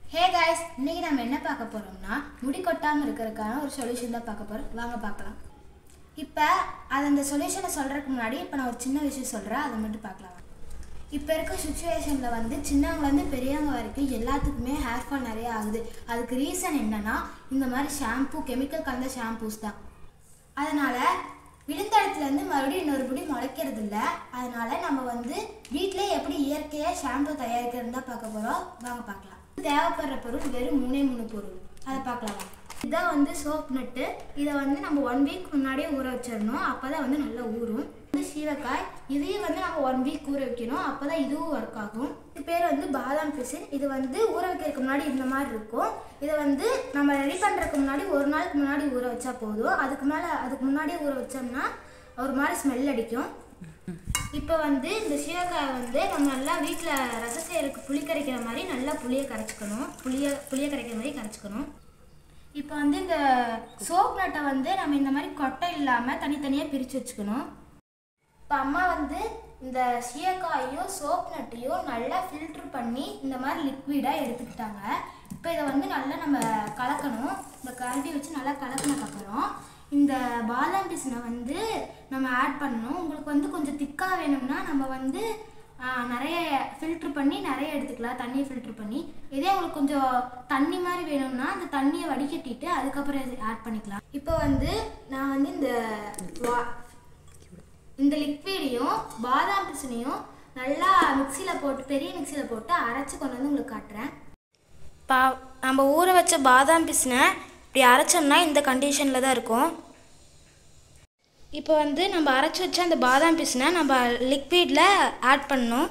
Hey guys இன்னைக்கு நம்ம என்ன பார்க்க போறோம்னா முடி கொட்டாமல் இருக்கிறதுக்கான ஒரு சொல்யூஷன் தான் பார்க்க போறோம் வாங்க பார்க்கலாம் இப்போ அது அந்த சொல்யூஷனை சொல்கிறதுக்கு முன்னாடி இப்போ நான் ஒரு சின்ன விஷயம் சொல்கிறேன் அதை மட்டும் பார்க்கலாம் இப்போ இருக்க சுச்சுவேஷனில் வந்து சின்னவங்கலேருந்து பெரியவங்க வரைக்கும் எல்லாத்துக்குமே ஹேர் ஃபால் நிறைய ஆகுது அதுக்கு ரீசன் என்னன்னா இந்த மாதிரி ஷாம்பு கெமிக்கல் கலந்த ஷாம்பூஸ் தான் அதனால் விழுந்த இடத்துலேருந்து மறுபடியும் இன்னொரு முடி முளைக்கிறது இல்லை அதனால நம்ம வந்து வீட்டிலே எப்படி இயற்கையாக ஷாம்பு தயாரிக்கிறது தான் பார்க்க போகிறோம் வாங்க பார்க்கலாம் தேவைப்படுற பொருள் வெறும் மூணே மூணு பொருள் அதை பார்க்கலாம் வாங்க. இதான் வந்து சோப் நட்டு இதை வந்து நம்ம ஒன் வீக் முன்னாடியே ஊற வச்சிடணும் அப்போ தான் வந்து நல்லா ஊறும் இது சீவக்காய் இதையும் வந்து நம்ம ஒன் வீக் ஊற வைக்கணும் அப்போ தான் இதுவும் ஒர்க் ஆகும் இது பேர் வந்து பாதாம் பிசின் இது வந்து ஊற வைக்கிறதுக்கு முன்னாடி இந்த மாதிரி இருக்கும் இதை வந்து நம்ம ரெடி பண்ணுறதுக்கு முன்னாடி ஒரு நாளுக்கு முன்னாடி ஊற வச்சா போதும் அதுக்கு மேலே அதுக்கு முன்னாடியே ஊற வச்சோம்னா ஒரு மாதிரி ஸ்மெல் அடிக்கும் இப்போ வந்து இந்த சீவக்காயை வந்து நம்ம நல்லா வீட்டில் ரசம் செய்யறதுக்கு புளி கரைக்கிற மாதிரி நல்லா புளியை கரைச்சிக்கணும் புளியை புளியை கரைக்கிற மாதிரி கரைச்சிக்கணும் இப்போ வந்து இந்த சோப் நட்டை வந்து நம்ம இந்த மாதிரி கொட்டை இல்லாமல் தனித்தனியாக பிரித்து வச்சுக்கணும் இப்போ அம்மா வந்து இந்த சீயக்காயையும் சோப் நட்டையும் நல்லா ஃபில்ட்ரு பண்ணி இந்த மாதிரி லிக்விடாக எடுத்துக்கிட்டாங்க இப்போ இதை வந்து நல்லா நம்ம கலக்கணும் இந்த கரண்டி வச்சு நல்லா கலக்கினதுக்கப்புறம் இந்த பாதாம் பிசினை வந்து நம்ம ஆட் பண்ணணும் உங்களுக்கு வந்து கொஞ்சம் திக்காக வேணும்னா நம்ம வந்து ஆ, நிறைய ஃபில்ட்ரு பண்ணி நிறைய எடுத்துக்கலாம் தண்ணியை ஃபில்ட்ரு பண்ணி இதே உங்களுக்கு கொஞ்சம் தண்ணி மாதிரி வேணும்னா அந்த தண்ணியை வடிகட்டிட்டு அதுக்கப்புறம் இது ஆட் பண்ணிக்கலாம் இப்போ வந்து நான் வந்து இந்த வா இந்த லிக்விடையும் பாதாம் பிசினையும் நல்லா மிக்சியில் போட்டு பெரிய மிக்சியில் போட்டு அரைச்சி கொண்டு வந்து உங்களுக்கு காட்டுறேன் பா நம்ம ஊற வச்ச பாதாம் பிசினை இப்படி அரைச்சோம்னா இந்த கண்டிஷனில் தான் இருக்கும் இப்போ வந்து நம்ம அரைச்சி வச்ச அந்த பாதாம் பிசினை நம்ம லிக்விடில் ஆட் பண்ணணும்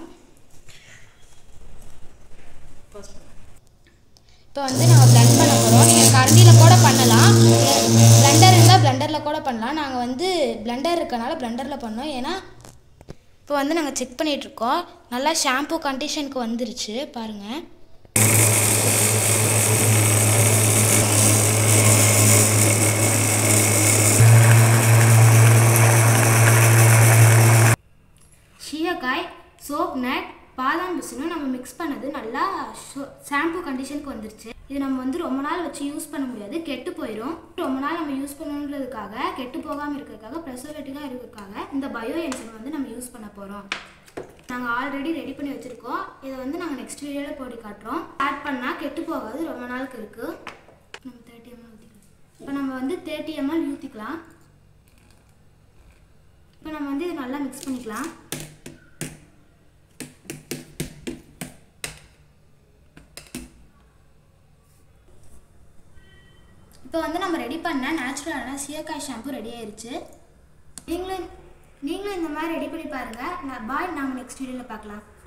இப்போ வந்து நம்ம blend பண்ண போகிறோம் நீங்கள் கரண்டியில் கூட பண்ணலாம் பிளெண்டர் இருந்தால் பிளெண்டரில் கூட பண்ணலாம் நாங்கள் வந்து பிளெண்டர் இருக்கனால பிளெண்டரில் பண்ணோம் ஏன்னா இப்போ வந்து நாங்கள் செக் பண்ணிகிட்ருக்கோம் நல்லா ஷாம்பு கண்டிஷனுக்கு வந்துருச்சு பாருங்கள் சீயக்காய் சோப் நட் பாதாம் பிசினும் நம்ம மிக்ஸ் பண்ணது நல்லா ஷாம்பு கண்டிஷனுக்கு வந்துருச்சு இது நம்ம வந்து ரொம்ப நாள் வச்சு யூஸ் பண்ண முடியாது கெட்டு போயிடும் ரொம்ப நாள் நம்ம யூஸ் பண்ணணுன்றதுக்காக கெட்டு போகாமல் இருக்கிறதுக்காக ப்ரெசர்வேட்டிவாக இருக்கிறதுக்காக இந்த பயோ என்சைம் வந்து நம்ம யூஸ் பண்ண போகிறோம் நாங்கள் ஆல்ரெடி ரெடி பண்ணி வச்சுருக்கோம் இதை வந்து நாங்கள் நெக்ஸ்ட் வீடியோவில் போட்டு காட்டுறோம் ஆட் பண்ணால் கெட்டு போகாது ரொம்ப நாளுக்கு இருக்குது நம்ம தேர்ட்டி எம்எல் ஊற்றிக்கலாம் இப்போ நம்ம வந்து தேர்ட்டி எம்எல் ஊற்றிக்கலாம் இப்போ நம்ம வந்து இதை நல்லா மிக்ஸ் பண்ணிக்கலாம் இப்போ வந்து நம்ம ரெடி பண்ண நேச்சுரலான சீயக்காய் ஷாம்பு ரெடி ஆயிருச்சு நீங்களும் நீங்களும் இந்த மாதிரி ரெடி பண்ணி பாருங்கள் நான் பாய் நாங்கள் நெக்ஸ்ட் வீடியோவில் பார்க்கலாம்